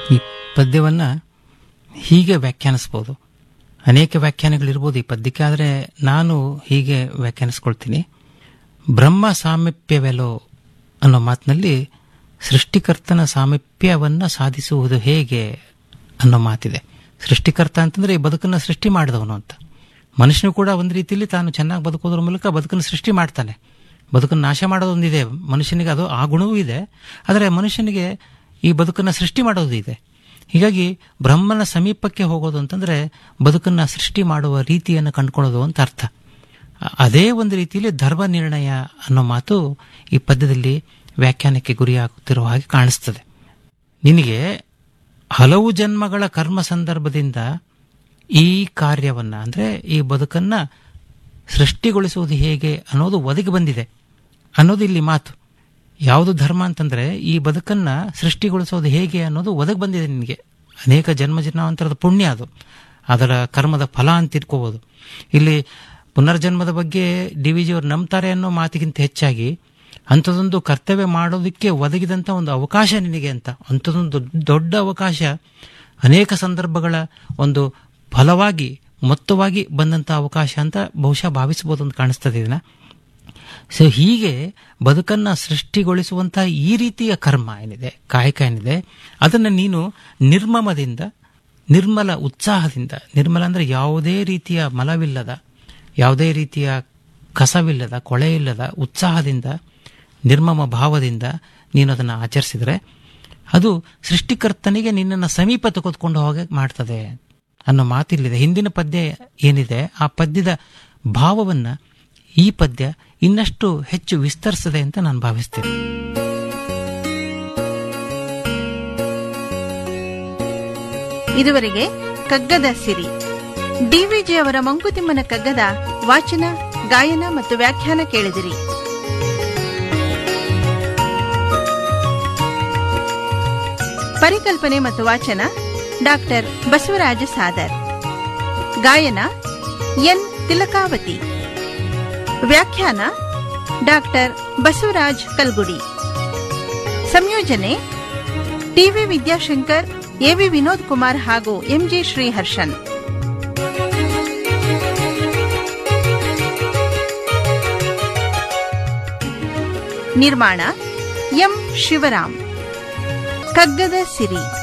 ಈ ಪದ್ಯವನ್ನು ಹೀಗೆ ವ್ಯಾಖ್ಯಾನಿಸ್ಬೋದು ಅನೇಕ ವ್ಯಾಖ್ಯಾನಗಳಿರ್ಬೋದು ಈ ಪದ್ಯಕ್ಕೆ ಆದರೆ ನಾನು ಹೀಗೆ ವ್ಯಾಖ್ಯಾನಿಸ್ಕೊಳ್ತೀನಿ ಬ್ರಹ್ಮ ಸಾಮೀಪ್ಯವೆಲೋ ಅನ್ನೋ ಮಾತಿನಲ್ಲಿ ಸೃಷ್ಟಿಕರ್ತನ ಸಾಮೀಪ್ಯವನ್ನು ಸಾಧಿಸುವುದು ಹೇಗೆ ಅನ್ನೋ ಮಾತಿದೆ ಸೃಷ್ಟಿಕರ್ತ ಅಂತಂದ್ರೆ ಈ ಬದುಕನ್ನು ಸೃಷ್ಟಿ ಮಾಡಿದವನು ಅಂತ ಮನುಷ್ಯನು ಕೂಡ ಒಂದು ರೀತಿಯಲ್ಲಿ ತಾನು ಚೆನ್ನಾಗಿ ಬದುಕೋದ್ರ ಮೂಲಕ ಬದುಕನ್ನು ಸೃಷ್ಟಿ ಮಾಡ್ತಾನೆ ಬದುಕನ್ನು ನಾಶ ಮಾಡೋದೊಂದಿದೆ ಮನುಷ್ಯನಿಗೆ ಅದು ಆ ಗುಣವೂ ಇದೆ ಆದರೆ ಮನುಷ್ಯನಿಗೆ ಈ ಬದುಕನ್ನು ಸೃಷ್ಟಿ ಮಾಡೋದು ಇದೆ ಹೀಗಾಗಿ ಬ್ರಹ್ಮನ ಸಮೀಪಕ್ಕೆ ಹೋಗೋದು ಅಂತಂದ್ರೆ ಬದುಕನ್ನು ಸೃಷ್ಟಿ ಮಾಡುವ ರೀತಿಯನ್ನು ಕಂಡುಕೊಳ್ಳೋದು ಅಂತ ಅರ್ಥ ಅದೇ ಒಂದು ರೀತಿಯಲ್ಲಿ ಧರ್ಮ ನಿರ್ಣಯ ಅನ್ನೋ ಮಾತು ಈ ಪದ್ಯದಲ್ಲಿ ವ್ಯಾಖ್ಯಾನಕ್ಕೆ ಗುರಿಯಾಗುತ್ತಿರುವ ಹಾಗೆ ಕಾಣಿಸ್ತದೆ ನಿನಗೆ ಹಲವು ಜನ್ಮಗಳ ಕರ್ಮ ಸಂದರ್ಭದಿಂದ ಈ ಕಾರ್ಯವನ್ನ ಅಂದ್ರೆ ಈ ಬದುಕನ್ನ ಸೃಷ್ಟಿಗೊಳಿಸುವುದು ಹೇಗೆ ಅನ್ನೋದು ಒದಗಿ ಬಂದಿದೆ ಅನ್ನೋದು ಇಲ್ಲಿ ಮಾತು ಯಾವುದು ಧರ್ಮ ಅಂತಂದ್ರೆ ಈ ಬದುಕನ್ನ ಸೃಷ್ಟಿಗೊಳಿಸೋದು ಹೇಗೆ ಅನ್ನೋದು ಒದಗಿ ಬಂದಿದೆ ನಿನಗೆ ಅನೇಕ ಜನ್ಮ ಜನ್ಮಾಂತರದ ಪುಣ್ಯ ಅದು ಅದರ ಕರ್ಮದ ಫಲ ಅಂತ ಇಟ್ಕೋಬಹುದು ಇಲ್ಲಿ ಪುನರ್ಜನ್ಮದ ಬಗ್ಗೆ ಡಿ ವಿ ಜಿಯವರು ನಂಬ್ತಾರೆ ಅನ್ನೋ ಮಾತಿಗಿಂತ ಹೆಚ್ಚಾಗಿ ಅಂಥದ್ದೊಂದು ಕರ್ತವ್ಯ ಮಾಡೋದಕ್ಕೆ ಒದಗಿದಂಥ ಒಂದು ಅವಕಾಶ ನಿನಗೆ ಅಂತ ಅಂಥದ್ದೊಂದು ದೊಡ್ಡ ಅವಕಾಶ ಅನೇಕ ಸಂದರ್ಭಗಳ ಒಂದು ಫಲವಾಗಿ ಮೊತ್ತವಾಗಿ ಬಂದಂಥ ಅವಕಾಶ ಅಂತ ಬಹುಶಃ ಭಾವಿಸಬಹುದು ಅಂತ ಕಾಣಿಸ್ತದೆ ಇದನ್ನ ಸೊ ಹೀಗೆ ಬದುಕನ್ನ ಸೃಷ್ಟಿಗೊಳಿಸುವಂತಹ ಈ ರೀತಿಯ ಕರ್ಮ ಏನಿದೆ ಕಾಯಕ ಏನಿದೆ ಅದನ್ನ ನೀನು ನಿರ್ಮಮದಿಂದ ನಿರ್ಮಲ ಉತ್ಸಾಹದಿಂದ ನಿರ್ಮಲ ಅಂದ್ರೆ ಯಾವುದೇ ರೀತಿಯ ಮಲವಿಲ್ಲದ ಯಾವುದೇ ರೀತಿಯ ಕಸವಿಲ್ಲದ ಕೊಳೆ ಇಲ್ಲದ ಉತ್ಸಾಹದಿಂದ ನಿರ್ಮಮ ಭಾವದಿಂದ ನೀನು ಅದನ್ನು ಆಚರಿಸಿದರೆ ಅದು ಸೃಷ್ಟಿಕರ್ತನಿಗೆ ನಿನ್ನನ್ನು ಸಮೀಪ ತೆಗೆದುಕೊಂಡು ಹೋಗಿ ಮಾಡ್ತದೆ ಅನ್ನೋ ಮಾತಿಲ್ಲಿದೆ ಹಿಂದಿನ ಪದ್ಯ ಏನಿದೆ ಆ ಪದ್ಯದ ಭಾವವನ್ನ ಈ ಪದ್ಯ ಇನ್ನಷ್ಟು ಹೆಚ್ಚು ವಿಸ್ತರಿಸದೆ ಅಂತ ನಾನು ಭಾವಿಸ್ತೇನೆ ಇದುವರೆಗೆ ಕಗ್ಗದ ಸಿರಿ ಡಿವಿಜಿ ಅವರ ಮಂಕುತಿಮ್ಮನ ಕಗ್ಗದ ವಾಚನ ಗಾಯನ ಮತ್ತು ವ್ಯಾಖ್ಯಾನ ಕೇಳಿದಿರಿ ಪರಿಕಲ್ಪನೆ ಮತ್ತು ವಾಚನ ಡಾಕ್ಟರ್ ಬಸವರಾಜ ಸಾದರ್ ಗಾಯನ ಎನ್ ತಿಲಕಾವತಿ ವ್ಯಾಖ್ಯಾನ ಡಾಕ್ಟರ್ ಬಸವರಾಜ್ ಕಲ್ಗುಡಿ ಸಂಯೋಜನೆ ಟಿವಿ ವಿದ್ಯಾಶಂಕರ್ ಎವಿ ವಿನೋದ್ ಕುಮಾರ್ ಹಾಗೂ ಎಂಜಿ ಶ್ರೀಹರ್ಷನ್ ನಿರ್ಮಾಣ ಎಂ ಶಿವರಾಮ್ ಕಗ್ಗದ ಸಿರಿ